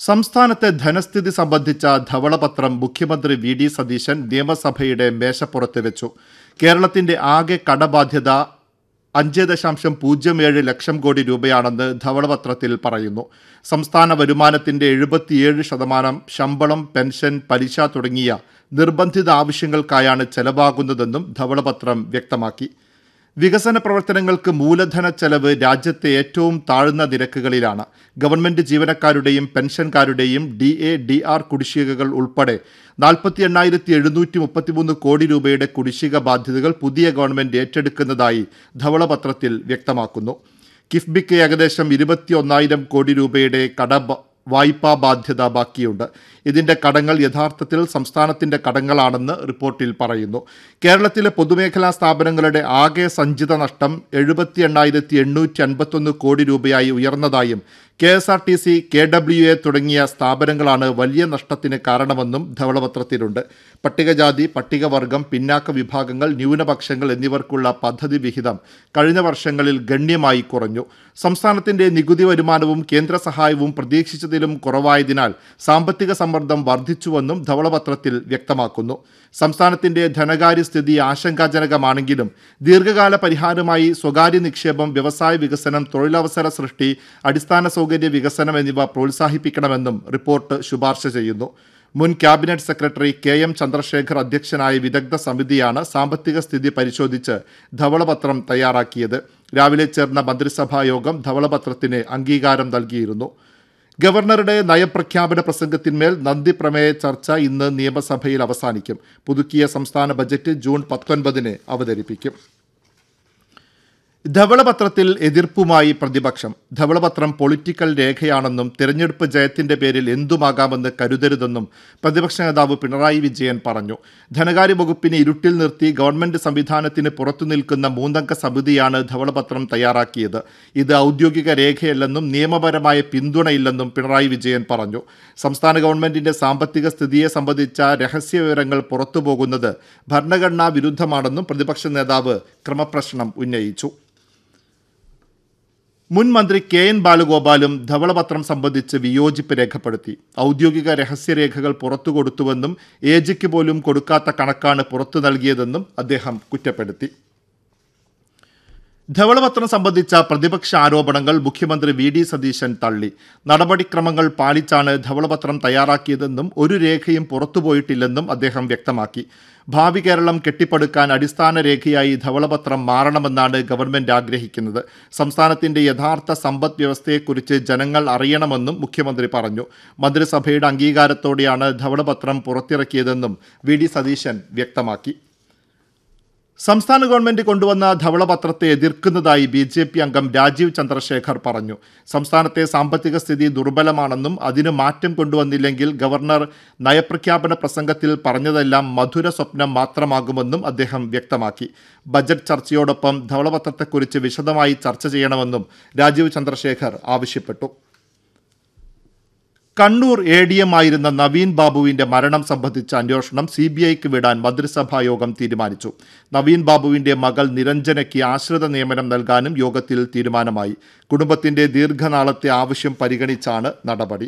സംസ്ഥാനത്തെ ധനസ്ഥിതി സംബന്ധിച്ച ധവളപത്രം മുഖ്യമന്ത്രി വി ഡി സതീശൻ നിയമസഭയുടെ മേശപ്പുറത്ത് വെച്ചു കേരളത്തിന്റെ ആകെ കടബാധ്യത അഞ്ച് ദശാംശം പൂജ്യം ഏഴ് ലക്ഷം കോടി രൂപയാണെന്ന് ധവളപത്രത്തിൽ പറയുന്നു സംസ്ഥാന വരുമാനത്തിന്റെ എഴുപത്തിയേഴ് ശതമാനം ശമ്പളം പെൻഷൻ പലിശ തുടങ്ങിയ നിർബന്ധിത ആവശ്യങ്ങൾക്കായാണ് ചെലവാകുന്നതെന്നും ധവളപത്രം വ്യക്തമാക്കി വികസന പ്രവർത്തനങ്ങൾക്ക് മൂലധന ചെലവ് രാജ്യത്തെ ഏറ്റവും താഴ്ന്ന നിരക്കുകളിലാണ് ഗവൺമെന്റ് ജീവനക്കാരുടെയും പെൻഷൻകാരുടെയും ഡി എ ഡി ആർ കുടിശ്ശികകൾ ഉൾപ്പെടെ നാൽപ്പത്തി എണ്ണായിരത്തി എഴുന്നൂറ്റി മുപ്പത്തിമൂന്ന് കോടി രൂപയുടെ കുടിശ്ശിക ബാധ്യതകൾ പുതിയ ഗവൺമെന്റ് ഏറ്റെടുക്കുന്നതായി ധവളപത്രത്തിൽ വ്യക്തമാക്കുന്നു കിഫ്ബിക്ക് ഏകദേശം ഇരുപത്തി ഒന്നായിരം കോടി രൂപയുടെ കട വായ്പാ ബാധ്യത ബാക്കിയുണ്ട് ഇതിന്റെ കടങ്ങൾ യഥാർത്ഥത്തിൽ സംസ്ഥാനത്തിന്റെ കടങ്ങളാണെന്ന് റിപ്പോർട്ടിൽ പറയുന്നു കേരളത്തിലെ പൊതുമേഖലാ സ്ഥാപനങ്ങളുടെ ആകെ സഞ്ചിത നഷ്ടം എഴുപത്തി എണ്ണായിരത്തി എണ്ണൂറ്റി അൻപത്തൊന്ന് കോടി രൂപയായി ഉയർന്നതായും K S R T C K W A തുടങ്ങിയ സ്ഥാപനങ്ങളാണ് വലിയ നഷ്ടത്തിന് കാരണമെന്നും ധവളപത്രത്തിലുണ്ട് പട്ടികജാതി പട്ടികവർഗം പിന്നാക്ക വിഭാഗങ്ങൾ ന്യൂനപക്ഷങ്ങൾ എന്നിവർക്കുള്ള പദ്ധതി വിഹിതം കഴിഞ്ഞ വർഷങ്ങളിൽ ഗണ്യമായി കുറഞ്ഞു സംസ്ഥാനത്തിന്റെ നികുതി വരുമാനവും കേന്ദ്ര സഹായവും പ്രതീക്ഷിച്ചതിലും കുറവായതിനാൽ സാമ്പത്തിക സമ്മർദ്ദം വർദ്ധിച്ചുവെന്നും ധവളപത്രത്തിൽ വ്യക്തമാക്കുന്നു സംസ്ഥാനത്തിന്റെ ധനകാര്യ സ്ഥിതി ആശങ്കാജനകമാണെങ്കിലും ദീർഘകാല പരിഹാരമായി സ്വകാര്യ നിക്ഷേപം വ്യവസായ വികസനം തൊഴിലവസര സൃഷ്ടി അടിസ്ഥാന സൗകര്യ വികസനം എന്നിവ പ്രോത്സാഹിപ്പിക്കണമെന്നും റിപ്പോർട്ട് ശുപാർശ ചെയ്യുന്നു മുൻ cabinet secretary K M Chandrasekhar അധ്യക്ഷനായ വിദഗ്ധ സമിതിയാണ് സാമ്പത്തിക സ്ഥിതി പരിശോധിച്ച് ധവളപത്രം തയ്യാറാക്കിയത് രാവിലെ ചേർന്ന മന്ത്രിസഭാ യോഗം ധവളപത്രത്തിന് അംഗീകാരം നൽകിയിരുന്നു ഗവർണറുടെ നയപ്രഖ്യാപന പ്രസംഗത്തിന്മേൽ നന്ദി പ്രമേയ ചർച്ച ഇന്ന് നിയമസഭയിൽ അവസാനിക്കും പുതുക്കിയ സംസ്ഥാന ബജറ്റ് ജൂൺ പത്തൊൻപതിന് അവതരിപ്പിക്കും ധവളപത്രത്തിൽ എതിർപ്പുമായി പ്രതിപക്ഷം ധവളപത്രം പൊളിറ്റിക്കൽ രേഖയാണെന്നും തിരഞ്ഞെടുപ്പ് ജയത്തിന്റെ പേരിൽ എന്തുമാകാമെന്ന് കരുതരുതെന്നും പ്രതിപക്ഷ നേതാവ് പിണറായി വിജയൻ പറഞ്ഞു ധനകാര്യ വകുപ്പിനെ ഇരുട്ടിൽ നിർത്തി ഗവൺമെന്റ് സംവിധാനത്തിന് പുറത്തു നിൽക്കുന്ന മൂന്നംഗ സമിതിയാണ് ധവളപത്രം തയ്യാറാക്കിയത് ഇത് ഔദ്യോഗിക രേഖയല്ലെന്നും നിയമപരമായ പിന്തുണയില്ലെന്നും പിണറായി വിജയൻ പറഞ്ഞു സംസ്ഥാന ഗവൺമെന്റിന്റെ സാമ്പത്തിക സ്ഥിതിയെ സംബന്ധിച്ച രഹസ്യ വിവരങ്ങൾ പുറത്തുപോകുന്നത് ഭരണഘടനാ വിരുദ്ധമാണെന്നും പ്രതിപക്ഷ നേതാവ് ക്രമപ്രശ്നം ഉന്നയിച്ചു മുൻ മന്ത്രി കെ എൻ ബാലഗോപാലും ധവളപത്രം സംബന്ധിച്ച് വിയോജിപ്പ് രേഖപ്പെടുത്തി ഔദ്യോഗിക രഹസ്യരേഖകൾ പുറത്തു കൊടുത്തുവെന്നും ഏജിക്ക് പോലും കൊടുക്കാത്ത കണക്കാണ് പുറത്തു നൽകിയതെന്നും അദ്ദേഹം കുറ്റപ്പെടുത്തി ധവളപത്രം സംബന്ധിച്ച പ്രതിപക്ഷ ആരോപണങ്ങൾ മുഖ്യമന്ത്രി വി ഡി സതീശൻ തള്ളി നടപടിക്രമങ്ങൾ പാലിച്ചാണ് ധവളപത്രം തയ്യാറാക്കിയതെന്നും ഒരു രേഖയും പുറത്തുപോയിട്ടില്ലെന്നും അദ്ദേഹം വ്യക്തമാക്കി ഭാവി കേരളം കെട്ടിപ്പടുക്കാൻ അടിസ്ഥാന രേഖയായി ധവളപത്രം മാറണമെന്നാണ് ഗവൺമെന്റ് ആഗ്രഹിക്കുന്നത് സംസ്ഥാനത്തിന്റെ യഥാർത്ഥ സമ്പദ് വ്യവസ്ഥയെക്കുറിച്ച് ജനങ്ങൾ അറിയണമെന്നും മുഖ്യമന്ത്രി പറഞ്ഞു മന്ത്രിസഭയുടെ അംഗീകാരത്തോടെയാണ് ധവളപത്രം പുറത്തിറക്കിയതെന്നും വി ഡി സതീശൻ വ്യക്തമാക്കി സംസ്ഥാന ഗവൺമെന്റ് കൊണ്ടുവന്ന ധവളപത്രത്തെ എതിർക്കുന്നതായി ബി ജെ പി അംഗം രാജീവ് ചന്ദ്രശേഖർ പറഞ്ഞു സംസ്ഥാനത്തെ സാമ്പത്തിക സ്ഥിതി ദുർബലമാണെന്നും അതിന് മാറ്റം കൊണ്ടുവന്നില്ലെങ്കിൽ ഗവർണർ നയപ്രഖ്യാപന പ്രസംഗത്തിൽ പറഞ്ഞതെല്ലാം മധുര സ്വപ്നം മാത്രമാകുമെന്നും അദ്ദേഹം വ്യക്തമാക്കി ബജറ്റ് ചർച്ചയോടൊപ്പം ധവളപത്രത്തെക്കുറിച്ച് വിശദമായി ചർച്ച ചെയ്യണമെന്നും രാജീവ് ചന്ദ്രശേഖർ ആവശ്യപ്പെട്ടു കണ്ണൂർ എ ഡി എം ആയിരുന്ന നവീൻ ബാബുവിന്റെ മരണം സംബന്ധിച്ച അന്വേഷണം സി ബി ഐക്ക് വിടാൻ മന്ത്രിസഭാ യോഗം തീരുമാനിച്ചു നവീൻ ബാബുവിന്റെ മകൾ നിരഞ്ജനയ്ക്ക് ആശ്രിത നിയമനം നൽകാനും യോഗത്തിൽ തീരുമാനമായി കുടുംബത്തിന്റെ ദീർഘനാളത്തെ ആവശ്യം പരിഗണിച്ചാണ് നടപടി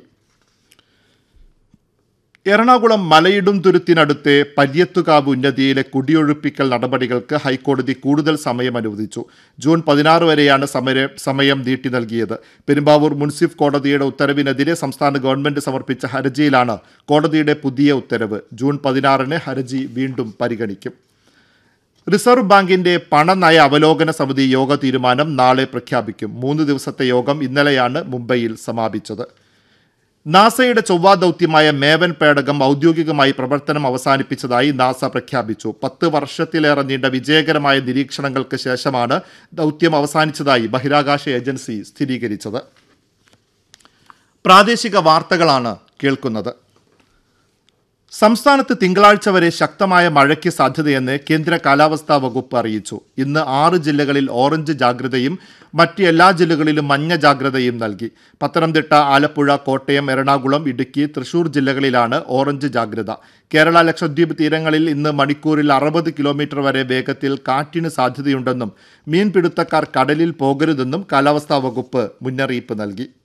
എറണാകുളം മലയിടും തുരുത്തിനടുത്തെ പര്യത്തുകാവ് ഉന്നതിയിലെ കുടിയൊഴിപ്പിക്കൽ നടപടികൾക്ക് ഹൈക്കോടതി കൂടുതൽ സമയം അനുവദിച്ചു ജൂൺ പതിനാറ് വരെയാണ് സമര സമയം നീട്ടി നൽകിയത് പെരുമ്പാവൂർ മുൻസിഫ് കോടതിയുടെ ഉത്തരവിനെതിരെ സംസ്ഥാന ഗവൺമെന്റ് സമർപ്പിച്ച ഹർജിയിലാണ് കോടതിയുടെ പുതിയ ഉത്തരവ് ജൂൺ പതിനാറിന് ഹർജി വീണ്ടും പരിഗണിക്കും റിസർവ് ബാങ്കിന്റെ പണനയ അവലോകന സമിതി യോഗ തീരുമാനം നാളെ പ്രഖ്യാപിക്കും മൂന്ന് ദിവസത്തെ യോഗം ഇന്നലെയാണ് മുംബൈയിൽ സമാപിച്ചത് നാസയുടെ ചൊവ്വാ ദൗത്യമായ മേവൻ പേടകം ഔദ്യോഗികമായി പ്രവർത്തനം അവസാനിപ്പിച്ചതായി നാസ പ്രഖ്യാപിച്ചു പത്ത് വർഷത്തിലേറെ നീണ്ട വിജയകരമായ നിരീക്ഷണങ്ങൾക്ക് ശേഷമാണ് ദൗത്യം അവസാനിച്ചതായി ബഹിരാകാശ ഏജൻസി സ്ഥിരീകരിച്ചത് പ്രാദേശിക വാർത്തകളാണ് കേൾക്കുന്നത് സംസ്ഥാനത്ത് തിങ്കളാഴ്ച വരെ ശക്തമായ മഴയ്ക്ക് സാധ്യതയെന്ന് കേന്ദ്ര കാലാവസ്ഥാ വകുപ്പ് അറിയിച്ചു ഇന്ന് ആറ് ജില്ലകളിൽ ഓറഞ്ച് ജാഗ്രതയും മറ്റ് എല്ലാ ജില്ലകളിലും മഞ്ഞ ജാഗ്രതയും നൽകി പത്തനംതിട്ട ആലപ്പുഴ കോട്ടയം എറണാകുളം ഇടുക്കി തൃശൂർ ജില്ലകളിലാണ് ഓറഞ്ച് ജാഗ്രത കേരള ലക്ഷദ്വീപ് തീരങ്ങളിൽ ഇന്ന് മണിക്കൂറിൽ അറുപത് കിലോമീറ്റർ വരെ വേഗത്തിൽ കാറ്റിന് സാധ്യതയുണ്ടെന്നും മീൻപിടുത്തക്കാർ കടലിൽ പോകരുതെന്നും കാലാവസ്ഥാ വകുപ്പ് മുന്നറിയിപ്പ് നൽകി